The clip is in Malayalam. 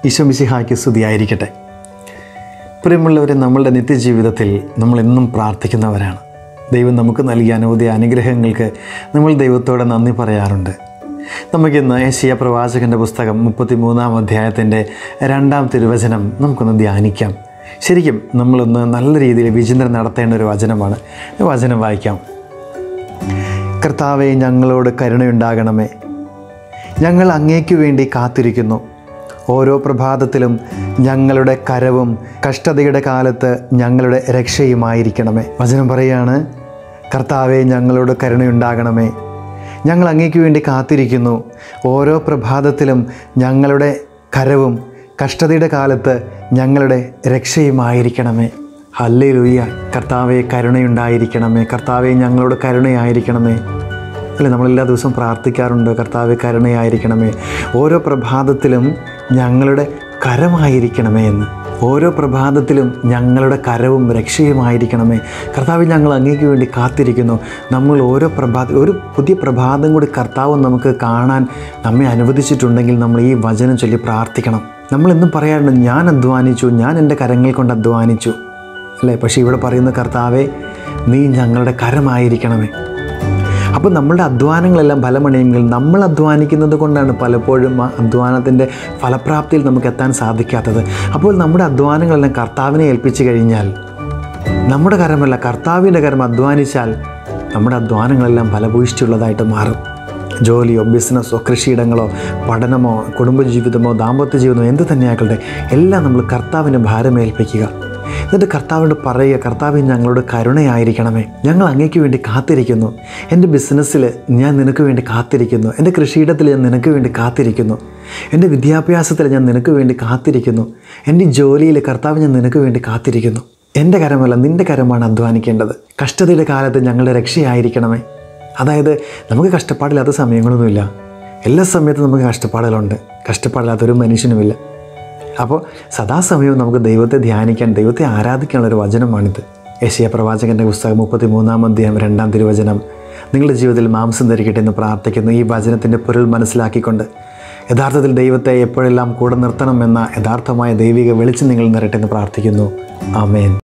ഈശോമിശിഹായ്ക്ക് സ്തുതിയായിരിക്കട്ടെ പ്രിയമുള്ളവരെ നമ്മളുടെ നിത്യജീവിതത്തിൽ നമ്മൾ എന്നും പ്രാർത്ഥിക്കുന്നവരാണ് ദൈവം നമുക്ക് നൽകിയ അനവധി അനുഗ്രഹങ്ങൾക്ക് നമ്മൾ ദൈവത്തോടെ നന്ദി പറയാറുണ്ട് നമുക്കിന്ന് ഏഷ്യ പ്രവാചകൻ്റെ പുസ്തകം മുപ്പത്തി മൂന്നാം അധ്യായത്തിൻ്റെ രണ്ടാം തിരുവചനം നമുക്കൊന്ന് ധ്യാനിക്കാം ശരിക്കും നമ്മളൊന്ന് നല്ല രീതിയിൽ വിചിന്തനം നടത്തേണ്ട ഒരു വചനമാണ് ഈ വചനം വായിക്കാം കർത്താവെ ഞങ്ങളോട് കരുണയുണ്ടാകണമേ ഞങ്ങൾ അങ്ങേക്കു വേണ്ടി കാത്തിരിക്കുന്നു ഓരോ പ്രഭാതത്തിലും ഞങ്ങളുടെ കരവും കഷ്ടതയുടെ കാലത്ത് ഞങ്ങളുടെ രക്ഷയുമായിരിക്കണമേ വചനം പറയാണ് കർത്താവെ ഞങ്ങളോട് കരുണയുണ്ടാകണമേ ഞങ്ങൾ അങ്ങേക്ക് വേണ്ടി കാത്തിരിക്കുന്നു ഓരോ പ്രഭാതത്തിലും ഞങ്ങളുടെ കരവും കഷ്ടതയുടെ കാലത്ത് ഞങ്ങളുടെ രക്ഷയുമായിരിക്കണമേ ഹല്ലേ ലുയ്യ കർത്താവെ കരുണയുണ്ടായിരിക്കണമേ കർത്താവെ ഞങ്ങളോട് കരുണയായിരിക്കണമേ അല്ലേ നമ്മളെല്ലാ ദിവസവും പ്രാർത്ഥിക്കാറുണ്ട് കർത്താവ് കരുണയായിരിക്കണമേ ഓരോ പ്രഭാതത്തിലും ഞങ്ങളുടെ കരമായിരിക്കണമേ എന്ന് ഓരോ പ്രഭാതത്തിലും ഞങ്ങളുടെ കരവും രക്ഷയുമായിരിക്കണമേ കർത്താവ് ഞങ്ങൾ അങ്ങേക്ക് വേണ്ടി കാത്തിരിക്കുന്നു നമ്മൾ ഓരോ പ്രഭാത ഒരു പുതിയ പ്രഭാതം കൂടി കർത്താവ് നമുക്ക് കാണാൻ നമ്മെ അനുവദിച്ചിട്ടുണ്ടെങ്കിൽ നമ്മൾ ഈ വചനം ചൊല്ലി പ്രാർത്ഥിക്കണം നമ്മളെന്നും പറയാറുണ്ട് ഞാൻ അധ്വാനിച്ചു ഞാൻ എൻ്റെ കരങ്ങൾ കൊണ്ട് അധ്വാനിച്ചു അല്ലേ പക്ഷേ ഇവിടെ പറയുന്ന കർത്താവെ നീ ഞങ്ങളുടെ കരമായിരിക്കണമേ അപ്പോൾ നമ്മളുടെ അധ്വാനങ്ങളെല്ലാം ഫലമണിയെങ്കിൽ നമ്മൾ അധ്വാനിക്കുന്നത് കൊണ്ടാണ് പലപ്പോഴും ആ അധ്വാനത്തിൻ്റെ ഫലപ്രാപ്തിയിൽ നമുക്ക് എത്താൻ സാധിക്കാത്തത് അപ്പോൾ നമ്മുടെ അധ്വാനങ്ങളെല്ലാം കർത്താവിനെ ഏൽപ്പിച്ചു കഴിഞ്ഞാൽ നമ്മുടെ കരമല്ല കർത്താവിൻ്റെ കരം അധ്വാനിച്ചാൽ നമ്മുടെ അധ്വാനങ്ങളെല്ലാം ഫലഭൂയിഷ്ടിയുള്ളതായിട്ട് മാറും ജോലിയോ ബിസിനസ്സോ കൃഷിയിടങ്ങളോ പഠനമോ കുടുംബജീവിതമോ ദാമ്പത്യ ജീവിതമോ എന്ത് തന്നെയാക്കട്ടെ എല്ലാം നമ്മൾ കർത്താവിന് ഭാരമേൽപ്പിക്കുക എന്നിട്ട് കർത്താവിനോട് പറയുക കർത്താവ് ഞങ്ങളോട് കരുണയായിരിക്കണമേ ഞങ്ങൾ അങ്ങേക്ക് വേണ്ടി കാത്തിരിക്കുന്നു എൻ്റെ ബിസിനസ്സിൽ ഞാൻ നിനക്ക് വേണ്ടി കാത്തിരിക്കുന്നു എൻ്റെ കൃഷിയിടത്തിൽ ഞാൻ നിനക്ക് വേണ്ടി കാത്തിരിക്കുന്നു എൻ്റെ വിദ്യാഭ്യാസത്തിൽ ഞാൻ നിനക്ക് വേണ്ടി കാത്തിരിക്കുന്നു എൻ്റെ ജോലിയിൽ കർത്താവ് ഞാൻ നിനക്ക് വേണ്ടി കാത്തിരിക്കുന്നു എൻ്റെ കരമല്ല നിൻ്റെ കരമാണ് അധ്വാനിക്കേണ്ടത് കഷ്ടതയുടെ കാലത്ത് ഞങ്ങളുടെ രക്ഷയായിരിക്കണമേ അതായത് നമുക്ക് കഷ്ടപ്പാടില്ലാത്ത സമയങ്ങളൊന്നുമില്ല എല്ലാ സമയത്തും നമുക്ക് കഷ്ടപ്പാടുകളുണ്ട് കഷ്ടപ്പാടില്ലാത്തൊരു മനുഷ്യനുമില്ല അപ്പോൾ സദാസമയവും നമുക്ക് ദൈവത്തെ ധ്യാനിക്കാൻ ദൈവത്തെ ആരാധിക്കാനുള്ള ഒരു വചനമാണിത് യശയ പ്രവാചകൻ്റെ പുസ്തകം മുപ്പത്തി മൂന്നാം അധ്യായം രണ്ടാം തിരുവചനം നിങ്ങളുടെ ജീവിതത്തിൽ മാംസം ധരിക്കട്ടെ എന്ന് പ്രാർത്ഥിക്കുന്നു ഈ വചനത്തിൻ്റെ പൊരുൾ മനസ്സിലാക്കിക്കൊണ്ട് യഥാർത്ഥത്തിൽ ദൈവത്തെ എപ്പോഴെല്ലാം കൂടെ നിർത്തണം എന്ന യഥാർത്ഥമായ ദൈവിക വെളിച്ചം നിങ്ങൾ നിറട്ടെ എന്ന് പ്രാർത്ഥിക്കുന്നു ആമേൻ